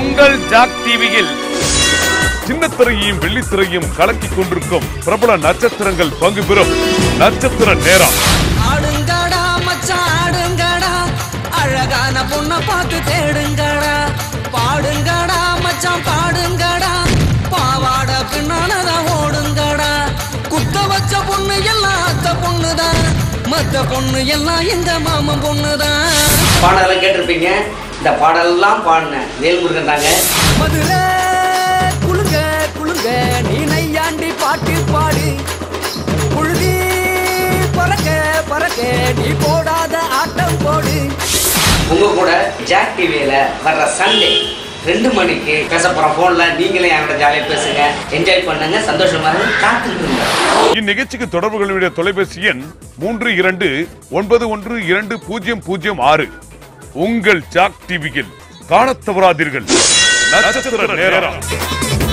உங்கள் ஜாக் டிவியில் சின்னத்திரையையும் வெள்ளித்திரையும் கலக்கிக் கொண்டிருக்கும் பிரபல நட்சத்திரங்கள் பங்கு பெறும் நட்சத்திர நேரம் ஆடுங்கடா மச்சான் ஆடுங்கடா அழகான பொண்ண பார்த்து தேடுங்கடா பாடுங்கடா மச்சான் பாடுங்கடா பாவாட பின்னாலதான் ஓடுங்கடா குத்த வச்ச பொண்ணு எல்லாம் அத்த பொண்ணுதான் மத்த பொண்ணு எல்லாம் எங்க மாமன் பொண்ணுதான் பாடலாம் கேட்டிருப்பீங்க இந்த பாடலெல்லாம் பாடினேன் வேல்முருகன் தாங்க மதுரை குளுங்க குளுங்க நீ நையாண்டி பாட்டு பாடு புழுதி பறக்க பறக்க நீ போடாத ஆட்டம் போடு உங்க கூட ஜாக் டிவியில வர்ற சண்டே ரெண்டு மணிக்கு பேச போறோம் போன்ல நீங்களே என்கிட்ட ஜாலியாக பேசுங்க என்ஜாய் பண்ணுங்க சந்தோஷமா இருங்க காத்துட்டு இருங்க இந்நிகழ்ச்சிக்கு தொடர்பு கொள்ளுடைய தொலைபேசி எண் மூன்று இரண்டு ஒன்பது ஒன்று இரண்டு பூஜ்ஜியம் பூஜ்ஜியம் ஆறு உங்கள் ஜாக் டிவியில் காணத் தவறாதீர்கள் நட்சத்திர நேரம்